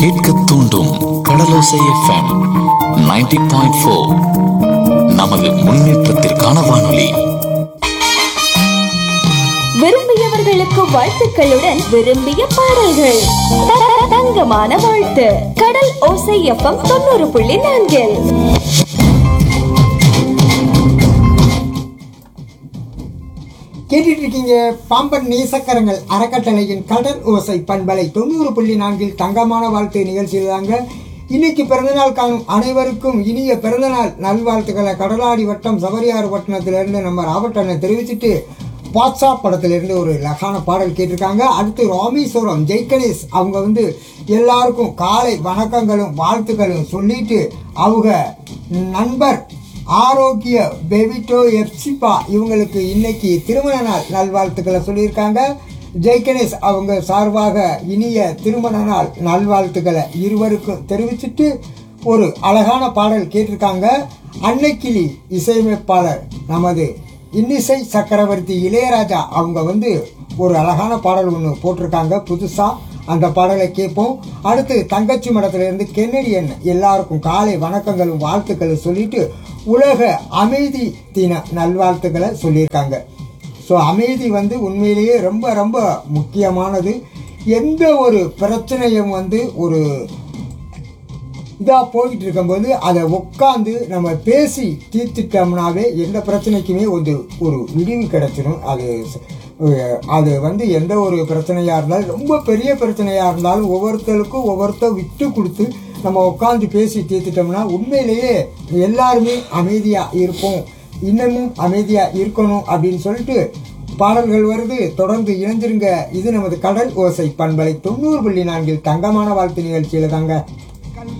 கேட்க தூண்டும் கடலோசை FM 90.4 point four நமது முன்னேற்றத்திற்கான வானொலி விரும்பியவர்களுக்கு வாழ்த்துக்களுடன் விரும்பிய பாடல்கள் த- தங்கமான வாழ்த்து கடல் ஓசை எஃப்எம் தொண்ணூறு புள்ளி நான்கில் கேட்டுட்டு இருக்கீங்க பாம்பன் நேசக்கரங்கள் அறக்கட்டளையின் கடல் ஓசை பண்பலை தொண்ணூறு புள்ளி நான்கில் தங்கமான வாழ்த்து நிகழ்ச்சியில் தாங்க இன்னைக்கு பிறந்தநாள் காணும் அனைவருக்கும் இனிய பிறந்தநாள் நல்வாழ்த்துக்களை கடலாடி வட்டம் சபரியாறு பட்டணத்திலிருந்து நம்ம ராபர்ட் தெரிவிச்சுட்டு பாட்சா படத்திலிருந்து ஒரு லகான பாடல் கேட்டிருக்காங்க அடுத்து ராமேஸ்வரம் ஜெய்கணேஷ் அவங்க வந்து எல்லாருக்கும் காலை வணக்கங்களும் வாழ்த்துக்களும் சொல்லிட்டு அவங்க நண்பர் ஆரோக்கிய பெவிட்டோ எப்சிபா இவங்களுக்கு இன்னைக்கு திருமண நாள் நல்வாழ்த்துக்களை சொல்லியிருக்காங்க ஜெய்கணேஷ் அவங்க சார்பாக இனிய திருமண நாள் நல்வாழ்த்துக்களை இருவருக்கும் தெரிவிச்சிட்டு ஒரு அழகான பாடல் கேட்டிருக்காங்க அன்னைக்கிளி இசையமைப்பாளர் நமது இன்னிசை சக்கரவர்த்தி இளையராஜா அவங்க வந்து ஒரு அழகான பாடல் ஒன்று போட்டிருக்காங்க புதுசாக அந்த பாடலை கேட்போம் அடுத்து தங்கச்சி மடத்திலிருந்து கென்னடியன் எல்லாருக்கும் காலை வணக்கங்களும் வாழ்த்துக்களும் சொல்லிட்டு உலக அமைதி தின நல்வாழ்த்துக்களை சொல்லியிருக்காங்க ஸோ அமைதி வந்து உண்மையிலேயே ரொம்ப ரொம்ப முக்கியமானது எந்த ஒரு பிரச்சனையும் வந்து ஒரு இதாக போயிட்டு இருக்கும்போது அதை உட்காந்து நம்ம பேசி தீர்த்துட்டோம்னாவே எந்த பிரச்சனைக்குமே ஒரு ஒரு விடிவு கிடைச்சிடும் அது அஹ், அது வந்து எந்த ஒரு பிரச்சனையாக இருந்தாலும் ரொம்ப பெரிய பிரச்சனையாக இருந்தாலும் ஒவ்வொருத்தருக்கும் ஒவ்வொருத்தர் விட்டு கொடுத்து நம்ம உட்காந்து பேசி தீர்த்துட்டோம்னா உண்மையிலேயே எல்லாருமே அமைதியாக இருப்போம் இன்னமும் அமைதியாக இருக்கணும் அப்படின்னு சொல்லிட்டு பாடல்கள் வருது தொடர்ந்து இணைஞ்சிருங்க இது நமது கடல் ஓசை பண்பலை தொண்ணூறு புள்ளி நான்கில் தங்கமான வாழ்த்து நிகழ்ச்சியில் தாங்க